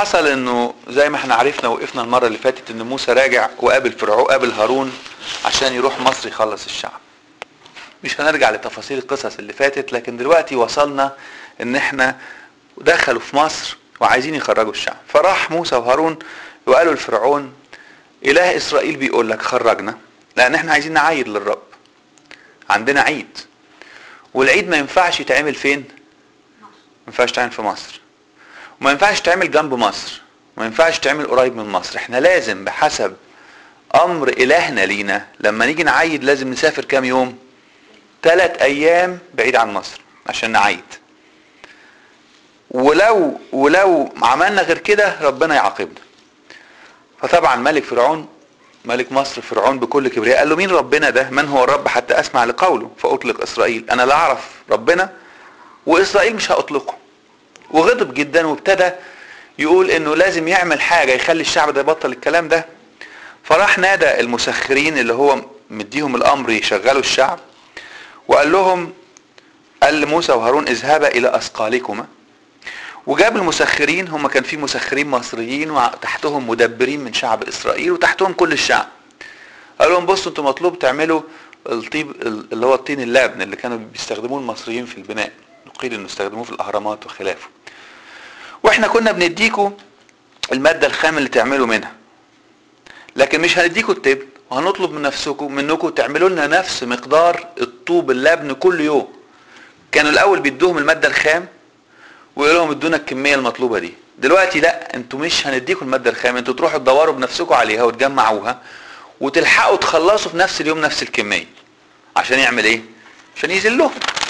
حصل انه زي ما احنا عرفنا وقفنا المره اللي فاتت ان موسى راجع وقابل فرعون قابل هارون عشان يروح مصر يخلص الشعب مش هنرجع لتفاصيل القصص اللي فاتت لكن دلوقتي وصلنا ان احنا دخلوا في مصر وعايزين يخرجوا الشعب فراح موسى وهارون وقالوا لفرعون اله اسرائيل بيقول لك خرجنا لان احنا عايزين نعيد للرب عندنا عيد والعيد ما ينفعش يتعمل فين ما ينفعش يتعمل في مصر وما ينفعش يتعمل جنب مصر ما ينفعش يتعمل قريب من مصر احنا لازم بحسب امر الهنا لينا لما نيجي نعيد لازم نسافر كام يوم ثلاث ايام بعيد عن مصر عشان نعيد ولو ولو عملنا غير كده ربنا يعاقبنا فطبعا ملك فرعون ملك مصر فرعون بكل كبرياء قال له مين ربنا ده من هو الرب حتى اسمع لقوله فاطلق اسرائيل انا لا اعرف ربنا واسرائيل مش هاطلقه وغضب جدا وابتدى يقول انه لازم يعمل حاجه يخلي الشعب ده يبطل الكلام ده فراح نادى المسخرين اللي هو مديهم الامر يشغلوا الشعب وقال لهم قال لموسى وهارون اذهبا الى اثقالكما وجاب المسخرين هم كان في مسخرين مصريين وتحتهم مدبرين من شعب اسرائيل وتحتهم كل الشعب قال لهم بصوا انتوا مطلوب تعملوا الطيب اللي هو الطين اللبن اللي كانوا بيستخدموه المصريين في البناء قيل انه استخدموه في الاهرامات وخلافه واحنا كنا بنديكوا المادة الخام اللي تعملوا منها لكن مش هنديكوا التبن وهنطلب من نفسكم منكم تعملوا لنا نفس مقدار الطوب اللبن كل يوم كانوا الاول بيدوهم المادة الخام ويقول لهم ادونا الكمية المطلوبة دي دلوقتي لا انتوا مش هنديكم المادة الخام انتوا تروحوا تدوروا بنفسكم عليها وتجمعوها وتلحقوا تخلصوا في نفس اليوم نفس الكمية عشان يعمل ايه عشان يذلهم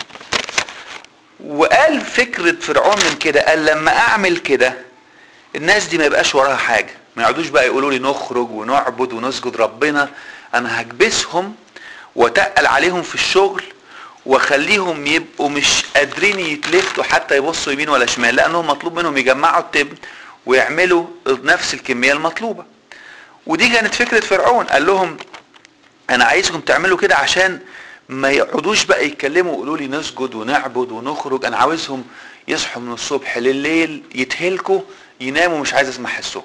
وقال فكرة فرعون من كده قال لما اعمل كده الناس دي ما يبقاش وراها حاجة ما يقعدوش بقى يقولوا لي نخرج ونعبد ونسجد ربنا انا هكبسهم وتقل عليهم في الشغل واخليهم يبقوا مش قادرين يتلفتوا حتى يبصوا يمين ولا شمال لانهم مطلوب منهم يجمعوا التبن ويعملوا نفس الكمية المطلوبة ودي كانت فكرة فرعون قال لهم انا عايزكم تعملوا كده عشان ما يقعدوش بقى يتكلموا ويقولوا لي نسجد ونعبد ونخرج انا عاوزهم يصحوا من الصبح لليل يتهلكوا يناموا مش عايز اسمع حسهم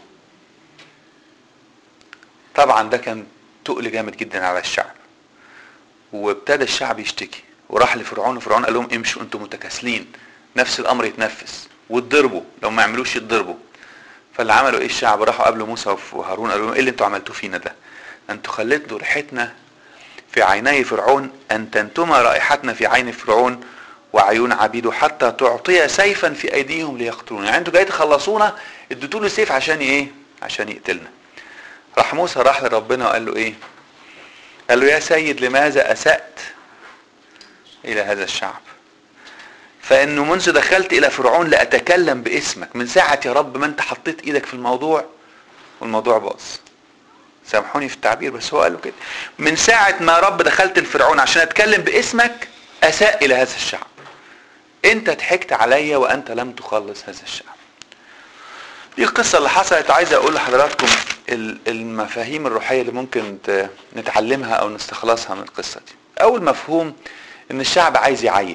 طبعا ده كان تقل جامد جدا على الشعب وابتدى الشعب يشتكي وراح لفرعون وفرعون قال لهم امشوا انتم متكاسلين نفس الامر يتنفذ واتضربوا لو ما يعملوش يتضربوا فاللي عملوا ايه الشعب راحوا قابلوا موسى وهارون قالوا لهم ايه اللي انتوا عملتوه فينا ده انتوا خليتوا ريحتنا في عيني فرعون ان تنتما رائحتنا في عين فرعون وعيون عبيده حتى تعطي سيفا في ايديهم ليقتلونا يعني انتوا جاي تخلصونا اديتوا له سيف عشان ايه عشان يقتلنا راح موسى راح لربنا وقال له ايه قال له يا سيد لماذا اسأت الى هذا الشعب فانه منذ دخلت الى فرعون لاتكلم باسمك من ساعة يا رب ما انت حطيت ايدك في الموضوع والموضوع باظ سامحوني في التعبير بس هو قال له كده من ساعة ما رب دخلت الفرعون عشان اتكلم باسمك اساء الى هذا الشعب انت ضحكت عليا وانت لم تخلص هذا الشعب دي القصة اللي حصلت عايز اقول لحضراتكم المفاهيم الروحية اللي ممكن نتعلمها او نستخلصها من القصة دي اول مفهوم ان الشعب عايز يعيد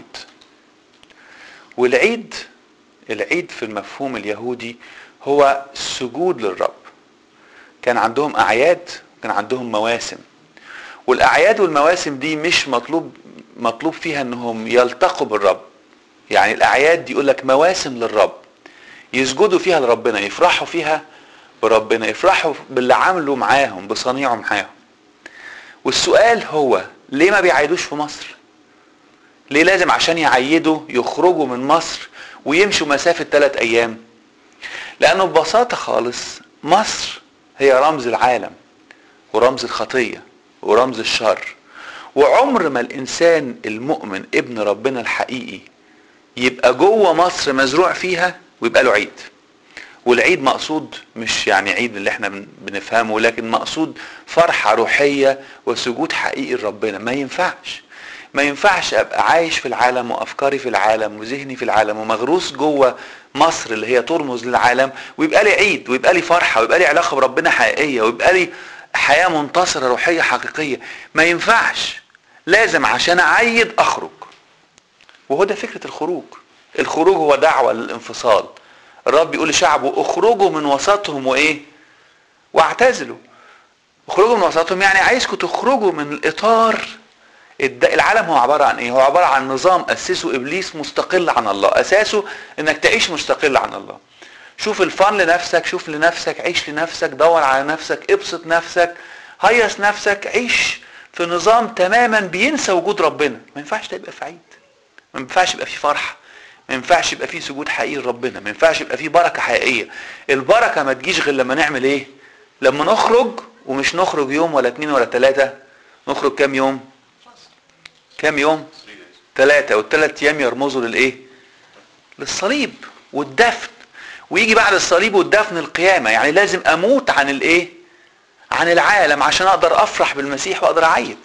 والعيد العيد في المفهوم اليهودي هو السجود للرب كان عندهم اعياد كان عندهم مواسم والاعياد والمواسم دي مش مطلوب مطلوب فيها انهم يلتقوا بالرب يعني الاعياد دي يقول لك مواسم للرب يسجدوا فيها لربنا يفرحوا فيها بربنا يفرحوا باللي عملوا معاهم بصنيعه معاهم والسؤال هو ليه ما بيعيدوش في مصر ليه لازم عشان يعيدوا يخرجوا من مصر ويمشوا مسافة ثلاث ايام لانه ببساطة خالص مصر هي رمز العالم ورمز الخطية ورمز الشر وعمر ما الانسان المؤمن ابن ربنا الحقيقي يبقى جوه مصر مزروع فيها ويبقى له عيد والعيد مقصود مش يعني عيد اللي احنا بنفهمه لكن مقصود فرحة روحية وسجود حقيقي لربنا ما ينفعش ما ينفعش ابقى عايش في العالم وافكاري في العالم وذهني في العالم ومغروس جوه مصر اللي هي ترمز للعالم ويبقى لي عيد ويبقى لي فرحة ويبقى لي علاقة بربنا حقيقية ويبقى لي حياة منتصرة روحية حقيقية ما ينفعش لازم عشان اعيد اخرج وهو ده فكرة الخروج الخروج هو دعوة للانفصال الرب بيقول لشعبه اخرجوا من وسطهم وايه واعتزلوا اخرجوا من وسطهم يعني عايزكم تخرجوا من الاطار العالم هو عبارة عن ايه هو عبارة عن نظام اسسه ابليس مستقل عن الله اساسه انك تعيش مستقل عن الله شوف الفن لنفسك شوف لنفسك عيش لنفسك دور على نفسك ابسط نفسك هيص نفسك عيش في نظام تماما بينسى وجود ربنا ما ينفعش تبقى في عيد ما ينفعش يبقى في فرحه ما ينفعش يبقى في سجود حقيقي لربنا ما ينفعش يبقى في بركه حقيقيه البركه ما تجيش غير لما نعمل ايه لما نخرج ومش نخرج يوم ولا اتنين ولا تلاتة نخرج كام يوم كام يوم ثلاثة والثلاث ايام يرمزوا للايه للصليب والدفن ويجي بعد الصليب والدفن القيامة يعني لازم اموت عن الايه عن العالم عشان اقدر افرح بالمسيح واقدر اعيد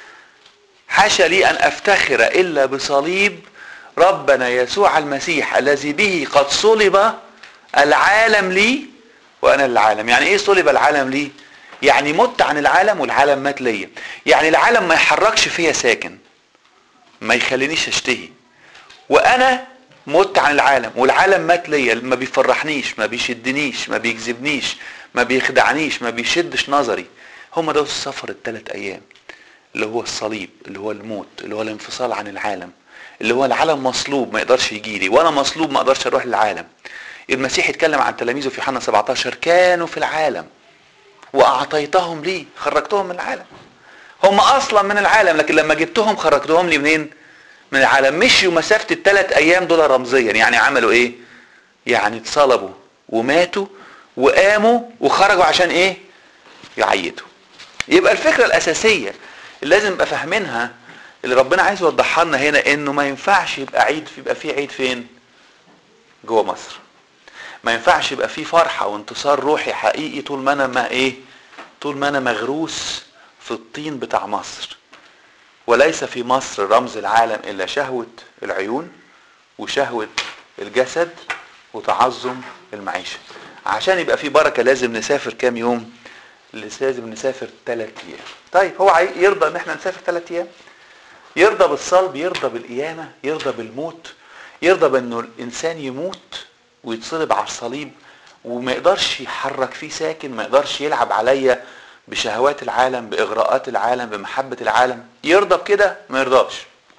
حاشا لي ان افتخر الا بصليب ربنا يسوع المسيح الذي به قد صلب العالم لي وانا للعالم يعني ايه صلب العالم لي يعني مت عن العالم والعالم مات ليا يعني العالم ما يحركش فيا ساكن ما يخلينيش اشتهي وانا مت عن العالم والعالم مات ليا ما بيفرحنيش ما بيشدنيش ما بيجذبنيش ما بيخدعنيش ما بيشدش نظري هم ده السفر الثلاث ايام اللي هو الصليب اللي هو الموت اللي هو الانفصال عن العالم اللي هو العالم مصلوب ما يقدرش يجي لي وانا مصلوب ما اقدرش اروح للعالم المسيح يتكلم عن تلاميذه في يوحنا 17 كانوا في العالم واعطيتهم لي خرجتهم من العالم هم اصلا من العالم لكن لما جبتهم خرجتهم لي منين من العالم مشيوا مسافه الثلاث ايام دول رمزيا يعني عملوا ايه يعني اتصلبوا وماتوا وقاموا وخرجوا عشان ايه يعيدوا يبقى الفكره الاساسيه اللي لازم نبقى فاهمينها اللي ربنا عايز يوضحها لنا هنا انه ما ينفعش يبقى عيد يبقى فيه عيد فين جوه مصر ما ينفعش يبقى فيه فرحه وانتصار روحي حقيقي طول ما انا ما ايه طول ما انا مغروس في الطين بتاع مصر وليس في مصر رمز العالم الا شهوه العيون وشهوه الجسد وتعظم المعيشه عشان يبقى في بركه لازم نسافر كام يوم لازم نسافر ثلاث ايام طيب هو يرضى ان احنا نسافر ثلاث ايام يرضى بالصلب يرضى بالقيامه يرضى بالموت يرضى بانه الانسان يموت ويتصلب على الصليب وما يقدرش يحرك فيه ساكن ما يقدرش يلعب عليا بشهوات العالم باغراءات العالم بمحبه العالم يرضى بكده ما يرضاش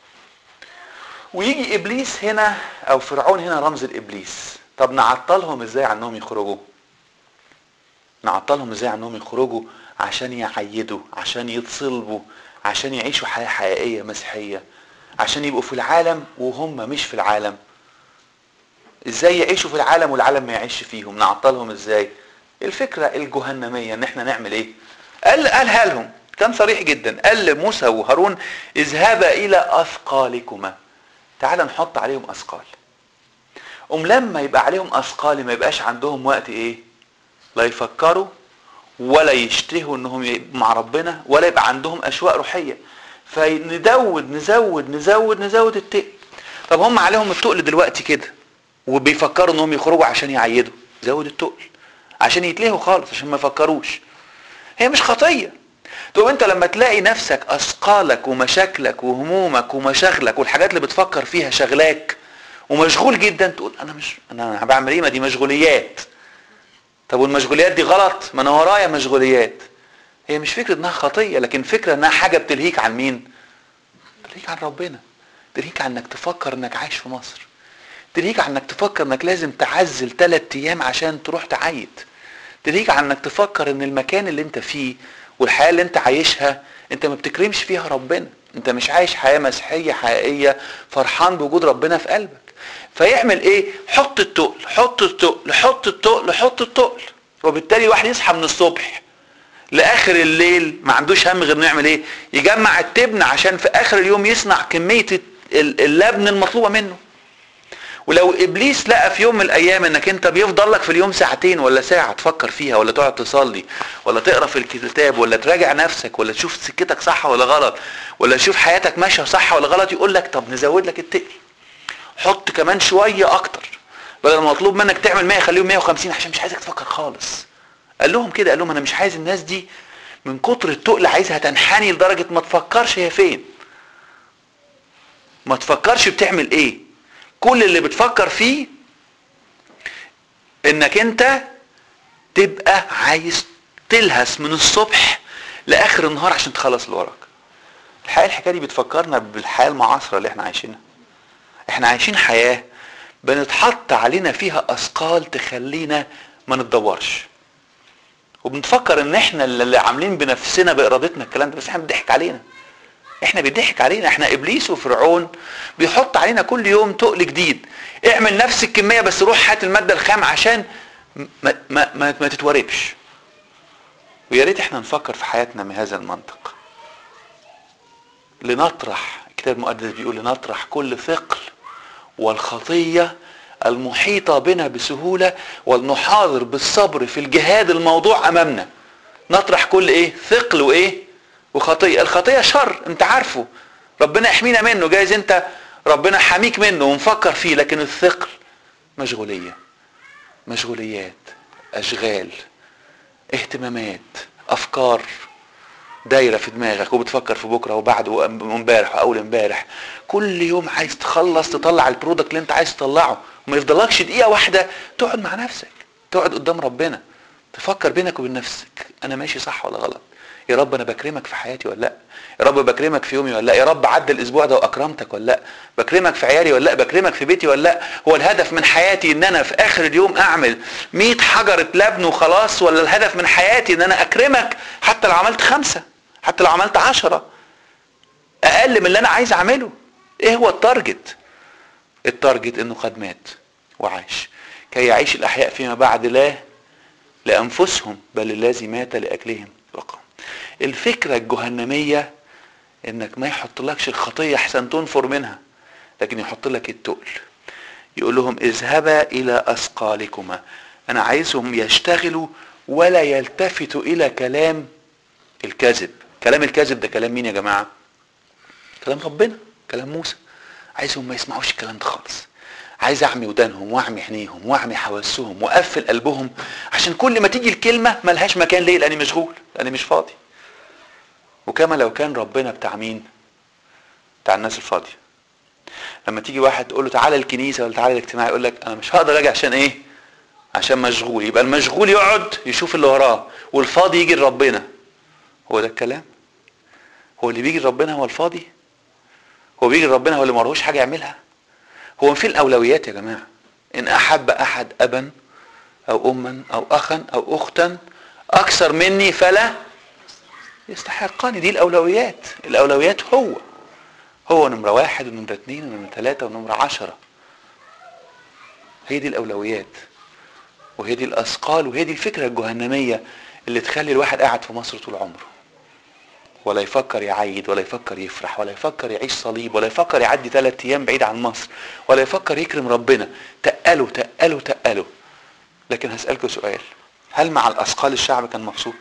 ويجي ابليس هنا او فرعون هنا رمز الابليس طب نعطلهم ازاي عنهم يخرجوا نعطلهم ازاي عنهم يخرجوا عشان يعيدوا عشان يتصلبوا عشان يعيشوا حياة حقيقية مسيحية عشان يبقوا في العالم وهم مش في العالم ازاي يعيشوا في العالم والعالم ما يعيش فيهم نعطلهم ازاي الفكرة الجهنمية ان احنا نعمل ايه قال قالها لهم كان صريح جدا قال لموسى وهارون اذهبا الى اثقالكما تعال نحط عليهم اثقال ام لما يبقى عليهم اثقال ما يبقاش عندهم وقت ايه لا يفكروا ولا يشتهوا انهم يبقوا مع ربنا ولا يبقى عندهم اشواق روحيه فندود نزود نزود نزود التقل طب هم عليهم التقل دلوقتي كده وبيفكروا انهم يخرجوا عشان يعيدوا زود التقل عشان يتلهوا خالص عشان ما يفكروش هي مش خطيه طب انت لما تلاقي نفسك اثقالك ومشاكلك وهمومك ومشاغلك والحاجات اللي بتفكر فيها شغلاك ومشغول جدا تقول انا مش انا بعمل ايه ما دي مشغوليات طب والمشغوليات دي غلط ما انا ورايا مشغوليات هي مش فكره انها خطيه لكن فكره انها حاجه بتلهيك عن مين بتلهيك عن ربنا بتلهيك عن انك تفكر انك عايش في مصر تلهيك عن انك تفكر انك لازم تعزل ثلاث ايام عشان تروح تعيد تلهيك عن انك تفكر ان المكان اللي انت فيه والحياه اللي انت عايشها انت ما بتكرمش فيها ربنا انت مش عايش حياه مسيحيه حقيقيه فرحان بوجود ربنا في قلبك فيعمل ايه حط التقل حط التقل حط التقل حط التقل وبالتالي الواحد يصحى من الصبح لاخر الليل ما عندوش هم غير انه يعمل ايه يجمع التبن عشان في اخر اليوم يصنع كميه اللبن المطلوبه منه ولو ابليس لقى في يوم من الايام انك انت بيفضل لك في اليوم ساعتين ولا ساعه تفكر فيها ولا تقعد تصلي ولا تقرا في الكتاب ولا تراجع نفسك ولا تشوف سكتك صح ولا غلط ولا تشوف حياتك ماشيه صح ولا غلط يقول لك طب نزود لك التقل حط كمان شويه اكتر بدل ما مطلوب منك تعمل 100 خليهم 150 عشان مش عايزك تفكر خالص قال لهم كده قال لهم انا مش عايز الناس دي من كتر التقل عايزها تنحني لدرجه ما تفكرش هي فين ما تفكرش بتعمل ايه كل اللي بتفكر فيه انك انت تبقى عايز تلهس من الصبح لاخر النهار عشان تخلص اللي وراك الحقيقه الحكايه دي بتفكرنا بالحياه المعاصره اللي احنا عايشينها احنا عايشين حياه بنتحط علينا فيها اثقال تخلينا ما نتدورش وبنفكر ان احنا اللي عاملين بنفسنا بارادتنا الكلام ده بس احنا بنضحك علينا احنا بيضحك علينا احنا ابليس وفرعون بيحط علينا كل يوم تقل جديد اعمل نفس الكميه بس روح هات الماده الخام عشان ما ما ما, ما تتوربش ويا ريت احنا نفكر في حياتنا من هذا المنطق لنطرح الكتاب المقدس بيقول لنطرح كل ثقل والخطيه المحيطه بنا بسهوله ولنحاضر بالصبر في الجهاد الموضوع امامنا نطرح كل ايه ثقل وايه وخطيه الخطيه شر انت عارفه ربنا يحمينا منه جايز انت ربنا حاميك منه ومفكر فيه لكن الثقل مشغوليه مشغوليات اشغال اهتمامات افكار دايره في دماغك وبتفكر في بكره وبعده وامبارح واول امبارح كل يوم عايز تخلص تطلع البرودكت اللي انت عايز تطلعه وما يفضلكش دقيقه واحده تقعد مع نفسك تقعد قدام ربنا تفكر بينك وبين نفسك انا ماشي صح ولا غلط يا رب انا بكرمك في حياتي ولا لا يا رب بكرمك في يومي ولا لا يا رب عدى الاسبوع ده واكرمتك ولا لا بكرمك في عيالي ولا لا بكرمك في بيتي ولا لا هو الهدف من حياتي ان انا في اخر اليوم اعمل 100 حجره لبن وخلاص ولا الهدف من حياتي ان انا اكرمك حتى لو عملت خمسه حتى لو عملت عشرة اقل من اللي انا عايز اعمله ايه هو التارجت التارجت انه قد مات وعاش كي يعيش الاحياء فيما بعد لا لانفسهم بل الذي مات لاجلهم وقام الفكره الجهنميه انك ما يحطلكش الخطيه احسن تنفر منها لكن يحط لك التقل يقول لهم اذهبا الى اثقالكما انا عايزهم يشتغلوا ولا يلتفتوا الى كلام الكذب كلام الكذب ده كلام مين يا جماعه كلام ربنا كلام موسى عايزهم ما يسمعوش الكلام ده خالص عايز اعمي ودانهم واعمي عينيهم واعمي حواسهم واقفل قلبهم عشان كل ما تيجي الكلمه ملهاش مكان ليه لاني مشغول لاني مش فاضي وكما لو كان ربنا بتاع مين بتاع الناس الفاضيه لما تيجي واحد تقول له تعالى الكنيسه ولا تعالى الاجتماع يقول لك انا مش هقدر اجي عشان ايه عشان مشغول يبقى المشغول يقعد يشوف اللي وراه والفاضي يجي لربنا هو ده الكلام هو اللي بيجي لربنا هو الفاضي هو بيجي لربنا هو اللي ما حاجه يعملها هو فين الاولويات يا جماعه ان احب احد ابا او اما او اخا او اختا اكثر مني فلا يستحقني دي الاولويات الاولويات هو هو نمرة واحد ونمرة اتنين ونمرة تلاتة ونمرة عشرة هي دي الاولويات وهي دي الاثقال وهي دي الفكرة الجهنمية اللي تخلي الواحد قاعد في مصر طول عمره ولا يفكر يعيد ولا يفكر يفرح ولا يفكر يعيش صليب ولا يفكر يعدي ثلاث ايام بعيد عن مصر ولا يفكر يكرم ربنا تقلوا تقلوا تقلوا لكن هسألكوا سؤال هل مع الاثقال الشعب كان مبسوط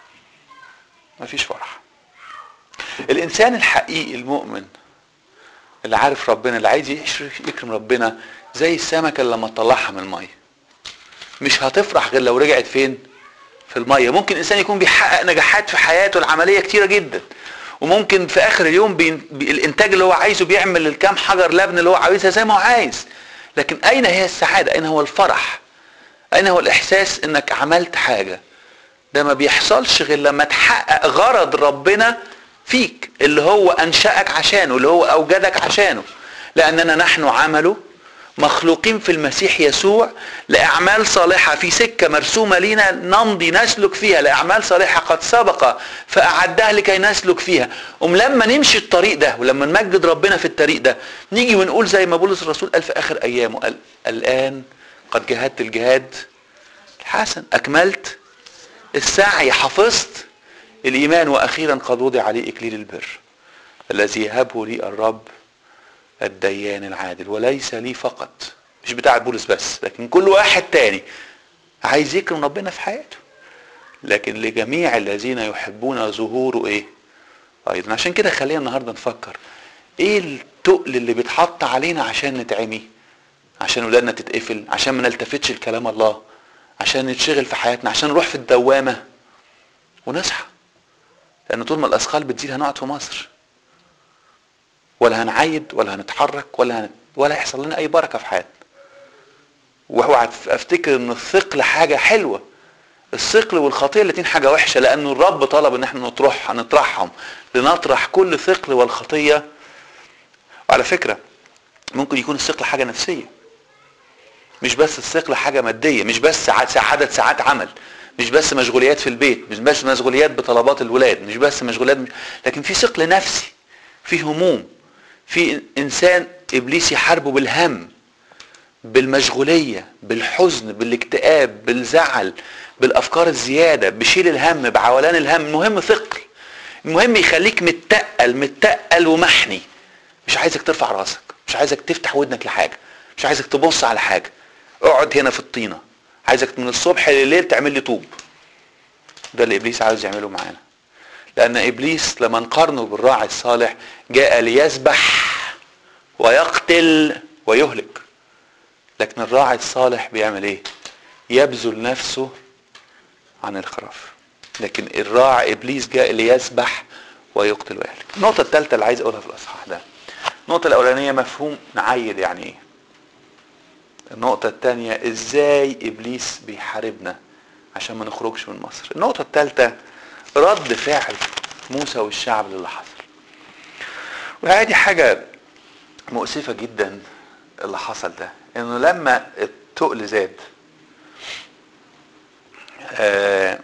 مفيش فرح الانسان الحقيقي المؤمن اللي عارف ربنا اللي عايز يكرم ربنا زي السمكه اللي لما تطلعها من الميه مش هتفرح غير لو رجعت فين في الميه ممكن انسان يكون بيحقق نجاحات في حياته العمليه كتيره جدا وممكن في اخر اليوم بي... بي... الانتاج اللي هو عايزه بيعمل الكام حجر لبن اللي هو عايزها زي ما هو عايز لكن اين هي السعاده اين هو الفرح اين هو الاحساس انك عملت حاجه ده ما بيحصلش غير لما تحقق غرض ربنا فيك اللي هو انشأك عشانه اللي هو اوجدك عشانه لاننا نحن عمله مخلوقين في المسيح يسوع لأعمال صالحة في سكة مرسومة لنا نمضي نسلك فيها لأعمال صالحة قد سبق فأعدها لكي نسلك فيها أم لما نمشي الطريق ده ولما نمجد ربنا في الطريق ده نيجي ونقول زي ما بولس الرسول قال في آخر أيامه قال الآن قد جهدت الجهاد الحسن أكملت السعي حفظت الإيمان وأخيرا قد وضع عليه إكليل البر الذي يهبه لي الرب الديان العادل وليس لي فقط مش بتاع بولس بس لكن كل واحد تاني عايز يكرم ربنا في حياته لكن لجميع الذين يحبون ظهوره ايه ايضا عشان كده خلينا النهارده نفكر ايه التقل اللي بيتحط علينا عشان نتعمي عشان ولادنا تتقفل عشان ما نلتفتش لكلام الله عشان نتشغل في حياتنا عشان نروح في الدوامه ونصحى لان طول ما الاثقال بتزيد هنقعد في مصر ولا هنعيد ولا هنتحرك ولا هن... ولا هيحصل لنا اي بركه في حياتنا واوعى افتكر ان الثقل حاجه حلوه الثقل والخطيه الاثنين حاجه وحشه لانه الرب طلب ان احنا نطرح نطرحهم لنطرح كل ثقل والخطيه وعلى فكره ممكن يكون الثقل حاجه نفسيه مش بس الثقل حاجه ماديه مش بس عدد ساعات عمل مش بس مشغوليات في البيت مش بس مشغوليات بطلبات الولاد مش بس مشغوليات لكن في ثقل نفسي في هموم في انسان ابليس يحاربه بالهم بالمشغوليه بالحزن بالاكتئاب بالزعل بالافكار الزياده بشيل الهم بعولان الهم المهم ثقل المهم يخليك متقل متقل ومحني مش عايزك ترفع راسك مش عايزك تفتح ودنك لحاجه مش عايزك تبص على حاجه اقعد هنا في الطينه عايزك من الصبح لليل تعمل لي طوب ده اللي ابليس عاوز يعمله معانا لان ابليس لما نقارنه بالراعي الصالح جاء ليذبح ويقتل ويهلك لكن الراعي الصالح بيعمل ايه يبذل نفسه عن الخراف لكن الراعي ابليس جاء ليذبح ويقتل ويهلك النقطه الثالثه اللي عايز اقولها في الاصحاح ده النقطه الاولانيه مفهوم نعيد يعني ايه النقطة الثانية ازاي ابليس بيحاربنا عشان ما نخرجش من مصر النقطة الثالثة رد فعل موسى والشعب للي حصل وهذه حاجة مؤسفة جدا اللي حصل ده انه لما التقل زاد آه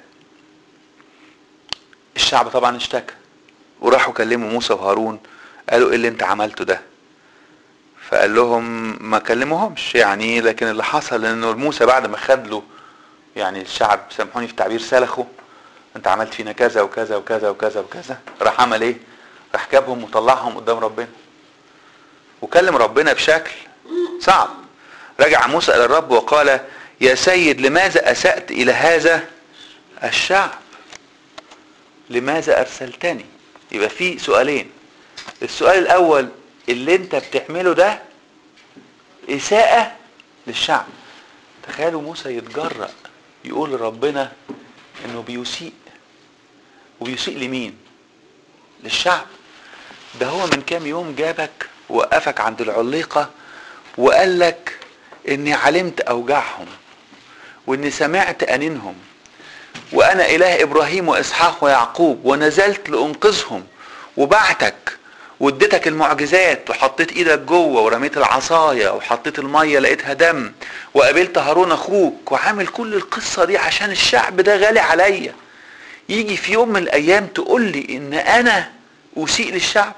الشعب طبعا اشتكى وراحوا كلموا موسى وهارون قالوا ايه اللي انت عملته ده فقال لهم ما كلموهمش يعني لكن اللي حصل انه موسى بعد ما خد له يعني الشعب سامحوني في التعبير سلخه انت عملت فينا كذا وكذا وكذا وكذا وكذا راح عمل ايه راح جابهم وطلعهم قدام ربنا وكلم ربنا بشكل صعب رجع موسى الى الرب وقال يا سيد لماذا اسأت الى هذا الشعب لماذا ارسلتني يبقى في سؤالين السؤال الاول اللي انت بتعمله ده اساءة للشعب تخيلوا موسى يتجرأ يقول لربنا انه بيسيء وبيسيء لمين للشعب ده هو من كام يوم جابك وقفك عند العليقة وقال لك اني علمت اوجاعهم واني سمعت انينهم وانا اله ابراهيم واسحاق ويعقوب ونزلت لانقذهم وبعتك واديتك المعجزات وحطيت ايدك جوه ورميت العصايه وحطيت الميه لقيتها دم وقابلت هارون اخوك وعامل كل القصه دي عشان الشعب ده غالي عليا يجي في يوم من الايام تقول لي ان انا اسيء للشعب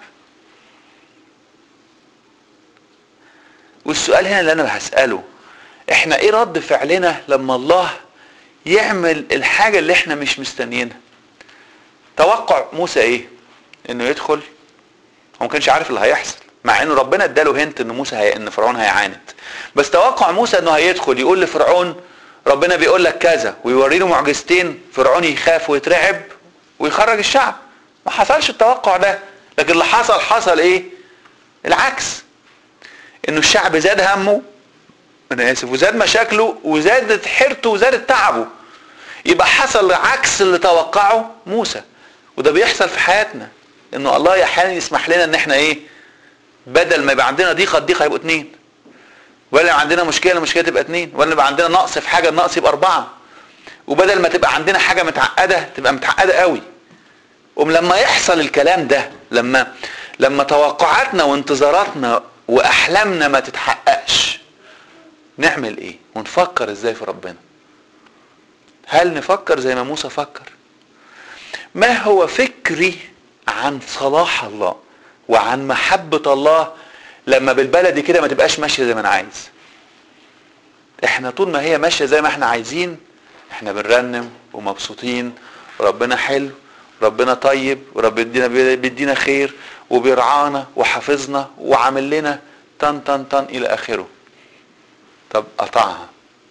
والسؤال هنا اللي انا هساله احنا ايه رد فعلنا لما الله يعمل الحاجه اللي احنا مش مستنيينها توقع موسى ايه انه يدخل هو ما كانش عارف اللي هيحصل مع انه ربنا اداله هنت ان موسى هي... ان فرعون هيعاند بس توقع موسى انه هيدخل يقول لفرعون ربنا بيقول لك كذا ويوري له معجزتين فرعون يخاف ويترعب ويخرج الشعب ما حصلش التوقع ده لكن اللي حصل حصل ايه العكس انه الشعب زاد همه انا اسف وزاد مشاكله وزادت حيرته وزادت تعبه يبقى حصل عكس اللي توقعه موسى وده بيحصل في حياتنا انه الله احيانا يسمح لنا ان احنا ايه بدل ما يبقى عندنا ضيقه الضيقه يبقوا اتنين ولا يبقى عندنا مشكله المشكله تبقى اتنين ولا يبقى عندنا نقص في حاجه النقص يبقى اربعه وبدل ما تبقى عندنا حاجه متعقده تبقى متعقده قوي ولما يحصل الكلام ده لما لما توقعاتنا وانتظاراتنا واحلامنا ما تتحققش نعمل ايه ونفكر ازاي في ربنا هل نفكر زي ما موسى فكر ما هو فكري عن صلاح الله وعن محبة الله لما بالبلدي كده ما تبقاش ماشية زي ما انا عايز احنا طول ما هي ماشية زي ما احنا عايزين احنا بنرنم ومبسوطين وربنا حلو ربنا طيب ورب بيدينا بيدينا خير وبيرعانا وحافظنا وعامل لنا طن طن طن الى اخره طب قطعها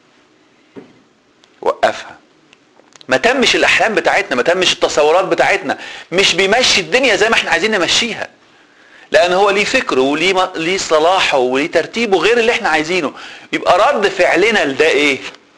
وقفها ما تمش الاحلام بتاعتنا ما تمش التصورات بتاعتنا مش بيمشي الدنيا زي ما احنا عايزين نمشيها لان هو ليه فكره وليه ليه صلاحه وليه ترتيبه غير اللي احنا عايزينه يبقى رد فعلنا لده ايه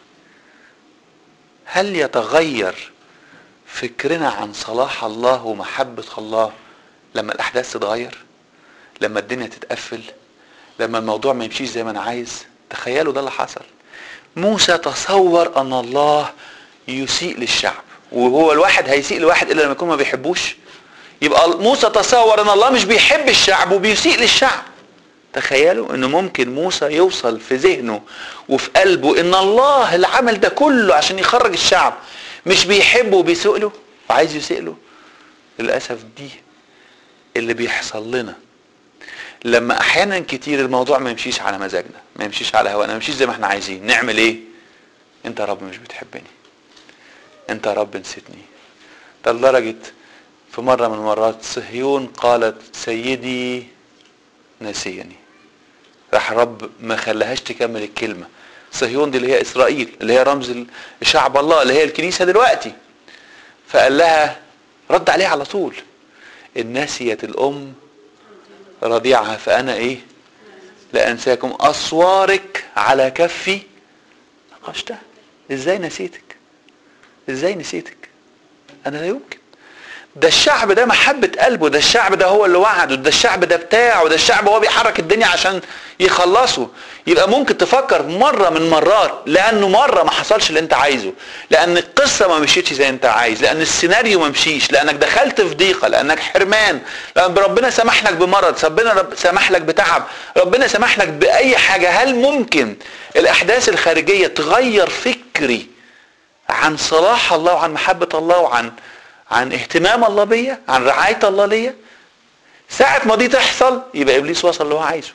هل يتغير فكرنا عن صلاح الله ومحبة الله لما الأحداث تتغير لما الدنيا تتقفل لما الموضوع ما يمشيش زي ما أنا عايز تخيلوا ده اللي حصل موسى تصور ان الله يسيء للشعب وهو الواحد هيسيء لواحد الا لما يكون ما بيحبوش يبقى موسى تصور ان الله مش بيحب الشعب وبيسيء للشعب تخيلوا ان ممكن موسى يوصل في ذهنه وفي قلبه ان الله اللي عمل ده كله عشان يخرج الشعب مش بيحبه وبيسوء له وعايز يسيء له للاسف دي اللي بيحصل لنا لما احيانا كتير الموضوع ما يمشيش على مزاجنا ما يمشيش على هوانا ما يمشيش زي ما احنا عايزين نعمل ايه انت يا رب مش بتحبني انت يا رب نسيتني ده لدرجة في مرة من المرات صهيون قالت سيدي نسيني راح رب ما خلاهاش تكمل الكلمة صهيون دي اللي هي اسرائيل اللي هي رمز شعب الله اللي هي الكنيسة دلوقتي فقال لها رد عليها على طول ان نسيت الام رضيعها فانا ايه لانساكم اصوارك على كفي نقشتها ازاي نسيتك ازاي نسيتك انا لا يمكن ده الشعب ده محبة قلبه ده الشعب ده هو اللي وعده ده الشعب ده بتاعه ده الشعب هو بيحرك الدنيا عشان يخلصه يبقى ممكن تفكر مرة من مرات لانه مرة ما حصلش اللي انت عايزه لان القصة ما مشيتش زي انت عايز لان السيناريو ما مشيش لانك دخلت في ضيقة لانك حرمان لان ربنا سمح لك بمرض ربنا رب سمح لك بتعب ربنا سمح لك باي حاجة هل ممكن الاحداث الخارجية تغير فكري عن صلاح الله وعن محبة الله وعن عن اهتمام الله بيا عن رعاية الله ليا ساعة ما دي تحصل يبقى ابليس وصل اللي هو عايزه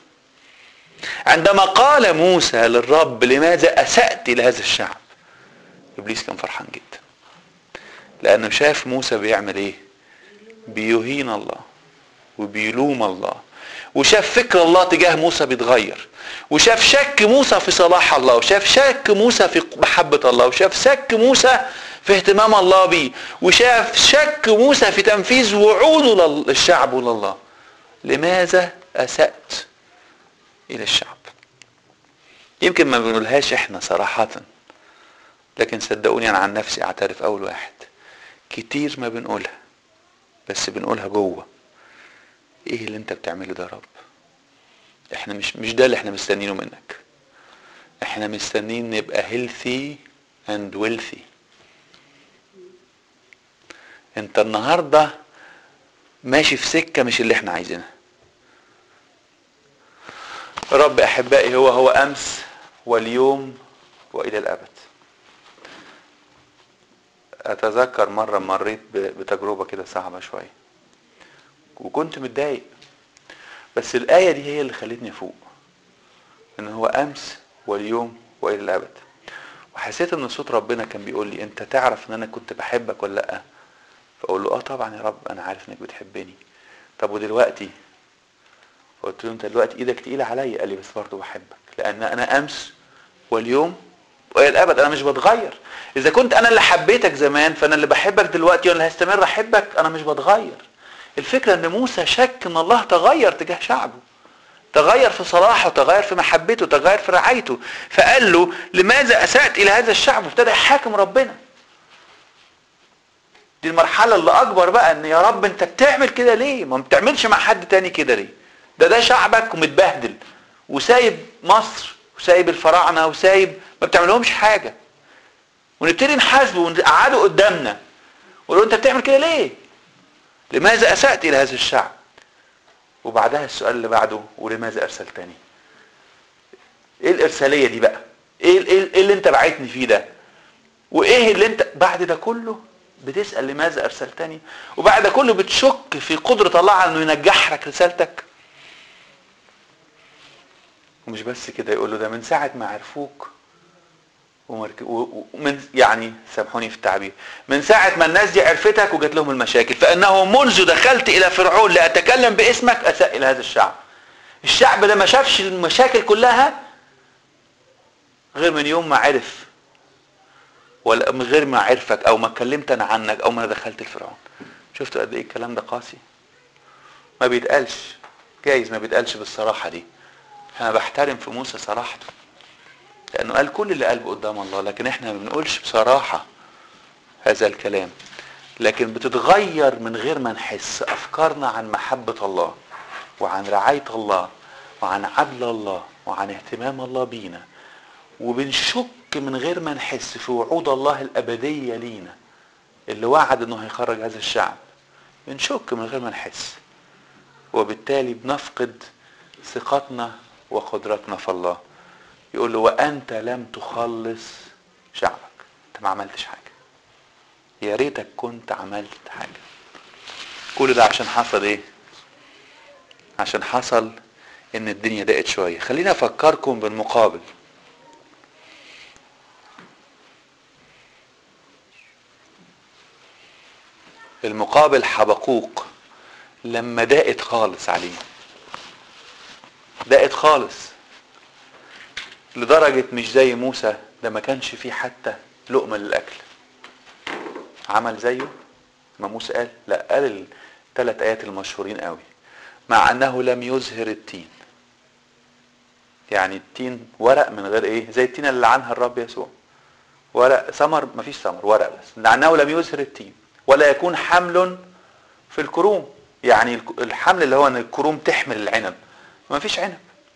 عندما قال موسى للرب لماذا اسأت الى هذا الشعب ابليس كان فرحان جدا لانه شاف موسى بيعمل ايه بيهين الله وبيلوم الله وشاف فكر الله تجاه موسى بيتغير وشاف شك موسى في صلاح الله وشاف شك موسى في محبة الله وشاف شك موسى في اهتمام الله بيه وشاف شك موسى في تنفيذ وعوده للشعب ولله لماذا أسأت إلى الشعب يمكن ما بنقولهاش احنا صراحة لكن صدقوني أنا عن نفسي أعترف أول واحد كتير ما بنقولها بس بنقولها جوه ايه اللي انت بتعمله ده يا رب احنا مش مش ده اللي احنا مستنينه منك احنا مستنيين نبقى healthy and wealthy انت النهارده ماشي في سكه مش اللي احنا عايزينها رب احبائي هو هو امس واليوم والى الابد اتذكر مره مريت بتجربه كده صعبه شويه وكنت متضايق بس الايه دي هي اللي خلتني افوق ان هو امس واليوم والى الابد وحسيت ان صوت ربنا كان بيقول لي انت تعرف ان انا كنت بحبك ولا لا فاقول له اه طبعا يا رب انا عارف انك بتحبني طب ودلوقتي قلت له انت دلوقتي ايدك تقيله عليا قال لي بس برضه بحبك لان انا امس واليوم والى الابد انا مش بتغير اذا كنت انا اللي حبيتك زمان فانا اللي بحبك دلوقتي وانا اللي هستمر احبك انا مش بتغير الفكره ان موسى شك ان الله تغير تجاه شعبه تغير في صلاحه تغير في محبته تغير في رعايته فقال له لماذا اسات الى هذا الشعب وابتدى يحاكم ربنا دي المرحله اللي اكبر بقى ان يا رب انت بتعمل كده ليه ما بتعملش مع حد تاني كده ليه ده ده شعبك ومتبهدل وسايب مصر وسايب الفراعنه وسايب ما بتعملهمش حاجه ونبتدي نحاسبه ونقعده قدامنا ونقول انت بتعمل كده ليه لماذا اسات الى هذا الشعب وبعدها السؤال اللي بعده ولماذا ارسلتني ايه الارساليه دي بقى ايه ايه اللي انت بعتني فيه ده وايه اللي انت بعد ده كله بتسال لماذا ارسلتني وبعد ده كله بتشك في قدره الله على انه ينجح لك رسالتك ومش بس كده يقول له ده من ساعه ما عرفوك ومن يعني سامحوني في التعبير من ساعة ما الناس دي عرفتك وجات لهم المشاكل فإنه منذ دخلت إلى فرعون لأتكلم باسمك أساء إلى هذا الشعب الشعب ده ما شافش المشاكل كلها غير من يوم ما عرف ولا من غير ما عرفك او ما اتكلمت انا عنك او ما دخلت الفرعون شفتوا قد ايه الكلام ده قاسي ما بيتقالش جايز ما بيتقالش بالصراحه دي انا بحترم في موسى صراحته لانه قال كل اللي قلبه قدام الله لكن احنا ما بنقولش بصراحه هذا الكلام لكن بتتغير من غير ما نحس افكارنا عن محبه الله وعن رعايه الله وعن عدل الله وعن اهتمام الله بينا وبنشك من غير ما نحس في وعود الله الأبدية لينا اللي وعد انه هيخرج هذا الشعب بنشك من غير ما نحس وبالتالي بنفقد ثقتنا وقدرتنا في الله يقول له وانت لم تخلص شعبك انت ما عملتش حاجه يا ريتك كنت عملت حاجه كل ده عشان حصل ايه عشان حصل ان الدنيا ضاقت شويه خليني افكركم بالمقابل المقابل حبقوق لما ضاقت خالص عليه ضاقت خالص لدرجة مش زي موسى ده ما كانش فيه حتى لقمة للأكل عمل زيه ما موسى قال لا قال الثلاث آيات المشهورين قوي مع أنه لم يزهر التين يعني التين ورق من غير ايه زي التين اللي عنها الرب يسوع ورق ثمر مفيش ثمر ورق بس لأنه لم يزهر التين ولا يكون حمل في الكروم يعني الحمل اللي هو ان الكروم تحمل العنب ما فيش عنب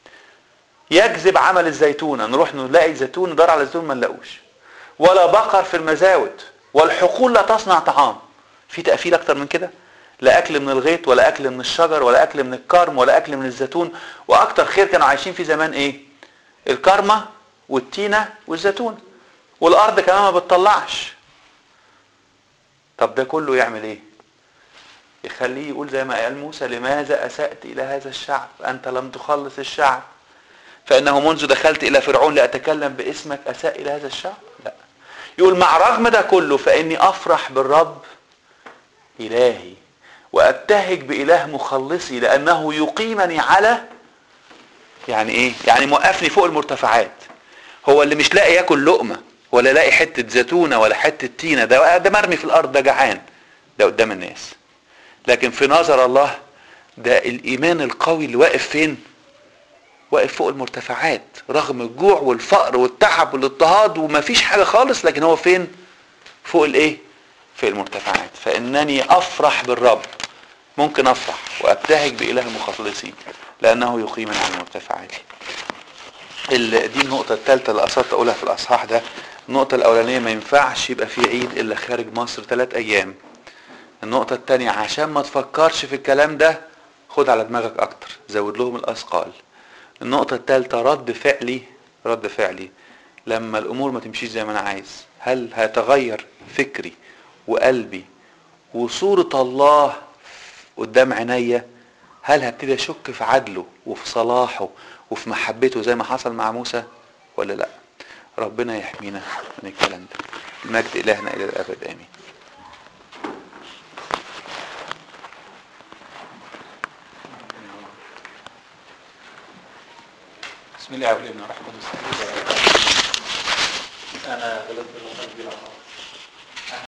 يجذب عمل الزيتونة نروح نلاقي زيتون ندور على زيتون ما نلاقوش ولا بقر في المزاود والحقول لا تصنع طعام في تقفيل اكتر من كده لا اكل من الغيط ولا اكل من الشجر ولا اكل من الكرم ولا اكل من الزيتون واكتر خير كانوا عايشين في زمان ايه الكرمة والتينة والزيتون والارض كمان ما بتطلعش طب ده كله يعمل ايه يخليه يقول زي ما قال موسى لماذا اسأت الى هذا الشعب انت لم تخلص الشعب فانه منذ دخلت الى فرعون لاتكلم باسمك اساء الى هذا الشعب لا يقول مع رغم ده كله فاني افرح بالرب الهي وابتهج باله مخلصي لانه يقيمني على يعني ايه يعني موقفني فوق المرتفعات هو اللي مش لاقي ياكل لقمه ولا لاقي حته زيتونه ولا حته تينه ده ده مرمي في الارض ده جعان ده قدام الناس لكن في نظر الله ده الايمان القوي اللي واقف فين واقف فوق المرتفعات رغم الجوع والفقر والتعب والاضطهاد ومفيش حاجه خالص لكن هو فين فوق الايه في المرتفعات فانني افرح بالرب ممكن افرح وابتهج باله مخلصي لانه يقيمني على المرتفعات دي النقطة الثالثة اللي قصدت أقولها في الأصحاح ده النقطة الأولانية ما ينفعش يبقى في عيد إلا خارج مصر ثلاث أيام النقطة الثانية عشان ما تفكرش في الكلام ده خد على دماغك أكتر زود لهم الأثقال النقطة الثالثة رد فعلي رد فعلي لما الأمور ما تمشيش زي ما أنا عايز هل هيتغير فكري وقلبي وصورة الله قدام عينيا هل هبتدي أشك في عدله وفي صلاحه وفي محبته زي ما حصل مع موسى ولا لا ربنا يحمينا من الكلام ده المجد إلهنا إلى الأبد آمين بسم الله والابن والروح القدس انا غلطت بالله